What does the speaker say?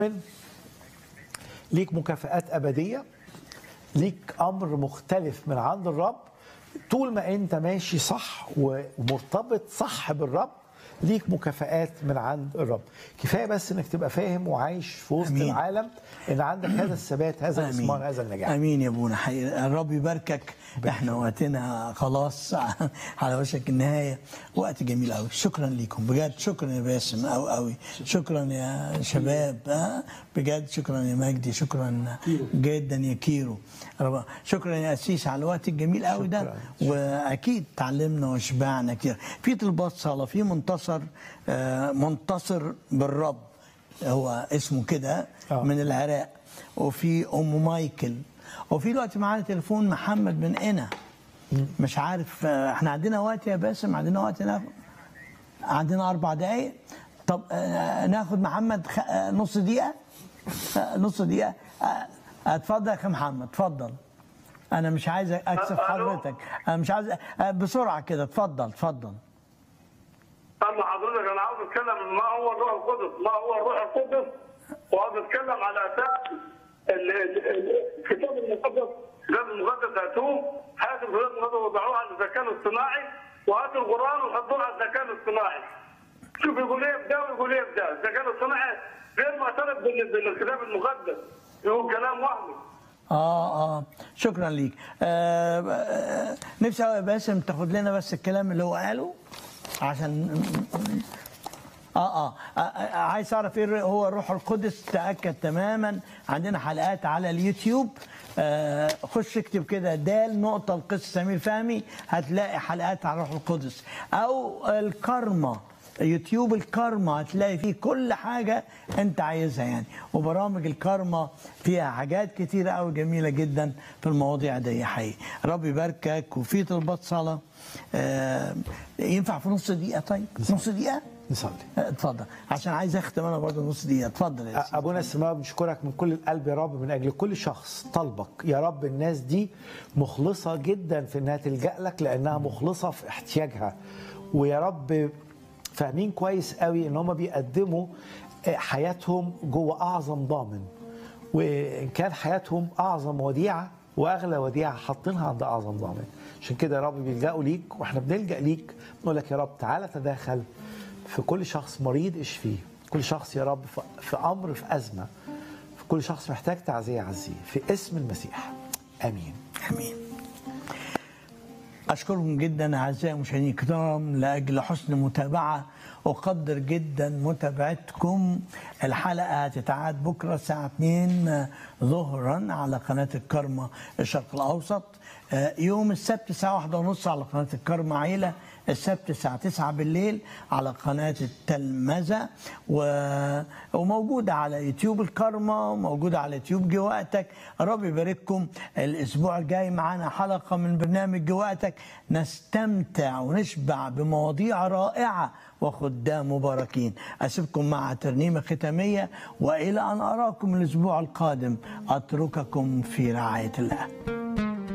ليك مكافآت أبدية ليك أمر مختلف من عند الرب طول ما أنت ماشي صح ومرتبط صح بالرب ليك مكافآت من عند الرب كفاية بس انك تبقى فاهم وعايش في وسط أمين. العالم ان عندك هذا الثبات هذا الاثمار هذا النجاح امين يا ابونا حقيقي الرب يباركك احنا وقتنا خلاص على وشك النهايه وقت جميل قوي شكرا لكم بجد شكرا يا باسم قوي قوي شكرا يا شباب ها؟ بجد شكرا يا مجدي شكرا جدا يا كيرو رب- شكرا يا اسيس على الوقت الجميل قوي ده شكراً. واكيد تعلمنا وشبعنا كتير في طلبات صلاه في منتصر آه، منتصر بالرب هو اسمه كده آه. من العراق وفي ام مايكل وفي دلوقتي معانا تليفون محمد من هنا مش عارف آه، احنا عندنا وقت يا باسم عندنا وقت ناخد عندنا اربع دقايق طب آه، ناخد محمد خ... آه، نص دقيقه آه، نص دقيقه آه، اتفضل يا اخي محمد اتفضل انا مش عايز اكسف ألو. حضرتك انا مش عايز آه، بسرعه كده اتفضل اتفضل طب حضرتك انا عاوز اتكلم ما هو الروح القدس ما هو الروح القدس وعاوز اتكلم على اساس ال- ال- ال- الكتاب المقدس الكتاب المقدس هاتوه هاتوا الكتاب المقدس وضعوه على الذكاء الاصطناعي وهاتوا القران وحطوه على الذكاء الاصطناعي شوف يقول ايه بده ويقول ايه بده الذكاء الاصطناعي غير معترف بال- بالكتاب المقدس يقول كلام وهمي اه اه شكرا ليك آه آه، نفسي أوي يا باسم تاخد لنا بس الكلام اللي هو قاله عشان آه, آه, آه, آه عايز اعرف ايه هو الروح القدس تاكد تماما عندنا حلقات على اليوتيوب آه خش اكتب كده دال نقطه القس سمير فهمي هتلاقي حلقات على الروح القدس او الكارما يوتيوب الكارما هتلاقي فيه كل حاجة انت عايزها يعني وبرامج الكارما فيها حاجات كتيرة قوي جميلة جدا في المواضيع دي حقيقي رب يباركك وفي طلبات صلاة آه ينفع في نص دقيقة طيب نص دقيقة نصلي آه، اتفضل عشان عايز اختم انا برضه نص دقيقة اتفضل يا سيدي. ابونا السماوي بنشكرك من كل القلب يا رب من اجل كل شخص طلبك يا رب الناس دي مخلصه جدا في انها تلجا لك لانها مخلصه في احتياجها ويا رب فاهمين كويس قوي ان هم بيقدموا حياتهم جوه اعظم ضامن وان كان حياتهم اعظم وديعه واغلى وديعه حاطينها عند اعظم ضامن عشان كده يا رب بيلجأوا ليك واحنا بنلجأ ليك نقول لك يا رب تعالى تداخل في كل شخص مريض اشفيه كل شخص يا رب في- في امر في ازمه في كل شخص محتاج تعزيه عزيه في اسم المسيح امين امين اشكركم جدا اعزائي المشاهدين الكرام لاجل حسن متابعه اقدر جدا متابعتكم الحلقه هتتعاد بكره الساعه 2 ظهرا على قناه الكرمه الشرق الاوسط آه، يوم السبت الساعه واحدة ونص على قناه الكرمه عيله السبت الساعة 9 بالليل على قناة التلمذة و... وموجودة على يوتيوب الكرمة وموجودة على يوتيوب جه وقتك رب يبارككم الأسبوع الجاي معانا حلقة من برنامج جه وقتك نستمتع ونشبع بمواضيع رائعة وخدام مباركين أسيبكم مع ترنيمة ختامية وإلى أن أراكم الأسبوع القادم أترككم في رعاية الله